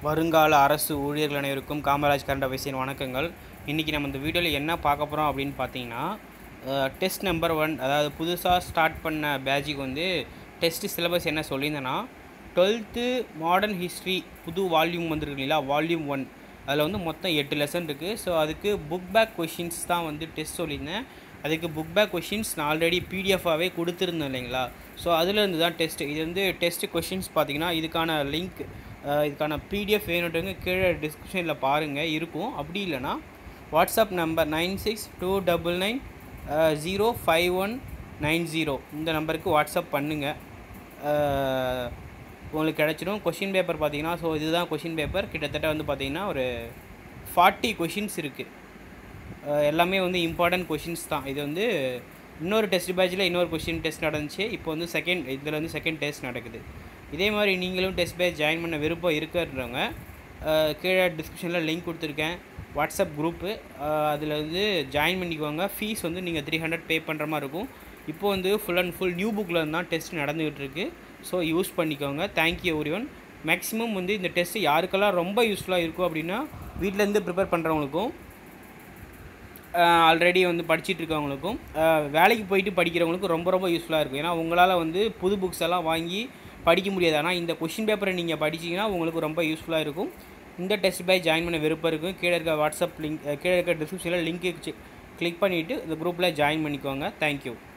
வருங்கால அரசு ஊழியர்கள் அனைவருக்கும் காமராஜ் கரண்ட் அஃபேர்ஸின் வணக்கங்கள் இன்றைக்கி நம்ம இந்த வீடியோவில் என்ன பார்க்க போகிறோம் அப்படின்னு பார்த்தீங்கன்னா டெஸ்ட் நம்பர் ஒன் அதாவது புதுசாக ஸ்டார்ட் பண்ண பேட்சுக்கு வந்து டெஸ்ட் சிலபஸ் என்ன சொல்லியிருந்தேன்னா டுவெல்த்து மாடர்ன் ஹிஸ்ட்ரி புது வால்யூம் வந்திருக்கு இல்லைங்களா வால்யூம் ஒன் அதில் வந்து மொத்தம் எட்டு லெசன் இருக்குது ஸோ அதுக்கு புக் பேக் கொஷின்ஸ் தான் வந்து டெஸ்ட் சொல்லியிருந்தேன் அதுக்கு புக் பேக் கொஷின்ஸ் நான் ஆல்ரெடி பிடிஎஃபாகவே கொடுத்துருந்தேன் இல்லைங்களா ஸோ அதுலேருந்து தான் டெஸ்ட் இது வந்து டெஸ்ட் கொஷின்ஸ் பார்த்தீங்கன்னா இதுக்கான லிங்க் இதுக்கான பிடிஎஃப் வேணுன்றவங்க கீழே டிஸ்கிரிப்ஷனில் பாருங்கள் இருக்கும் அப்படி இல்லைன்னா WhatsApp number nine six two double nine zero five one nine zero இந்த நம்பருக்கு வாட்ஸ்அப் பண்ணுங்கள் உங்களுக்கு கிடச்சிடும் கொஷின் பேப்பர் பார்த்தீங்கன்னா ஸோ இதுதான் கொஷின் பேப்பர் கிட்டத்தட்ட வந்து பார்த்தீங்கன்னா ஒரு ஃபார்ட்டி கொஷின்ஸ் இருக்குது எல்லாமே வந்து இம்பார்ட்டன்ட் கொஷின்ஸ் தான் இது வந்து இன்னொரு டெஸ்ட் பேட்சில் இன்னொரு கொஷின் டெஸ்ட் நடந்துச்சு இப்போ வந்து செகண்ட் இதில் வந்து செகண்ட் டெஸ்ட் நடக்குது இதே மாதிரி நீங்களும் டெஸ்ட் பேட்ச் ஜாயின் பண்ண விருப்பம் இருக்கிறவங்க கீழே டிஸ்கிரிப்ஷனில் லிங்க் கொடுத்துருக்கேன் வாட்ஸ்அப் குரூப்பு அதில் வந்து ஜாயின் பண்ணிக்கோங்க ஃபீஸ் வந்து நீங்கள் த்ரீ ஹண்ட்ரட் பே பண்ணுற மாதிரி இருக்கும் இப்போ வந்து ஃபுல் அண்ட் ஃபுல் நியூ புக்கில் தான் டெஸ்ட் நடந்துகிட்டு இருக்குது ஸோ யூஸ் பண்ணிக்கோங்க தேங்க்யூ எவ்ரி ஒன் மேக்ஸிமம் வந்து இந்த டெஸ்ட்டு யாருக்கெல்லாம் ரொம்ப யூஸ்ஃபுல்லாக இருக்கும் அப்படின்னா வீட்டிலேருந்து ப்ரிப்பேர் பண்ணுறவங்களுக்கும் ஆல்ரெடி வந்து படிச்சுட்டு இருக்கவங்களுக்கும் வேலைக்கு போயிட்டு படிக்கிறவங்களுக்கும் ரொம்ப ரொம்ப யூஸ்ஃபுல்லாக இருக்கும் ஏன்னா உங்களால் வந்து புது புக்ஸ் எல்லாம் வாங்கி படிக்க முடியாது ஆனால் இந்த கொஷின் பேப்பரை நீங்கள் படிச்சிங்கன்னா உங்களுக்கு ரொம்ப யூஸ்ஃபுல்லாக இருக்கும் இந்த டெஸ்ட் பேட்ச் ஜாயின் பண்ண விருப்பம் இருக்கும் கீழே இருக்க வாட்ஸ்அப் லிங்க் கீழே இருக்க டிஸ்கிரிப்ஷனில் லிங்க்கு கிளிக் பண்ணிவிட்டு இந்த குரூப்பில் ஜாயின் பண்ணிக்கோங்க தேங்க்யூ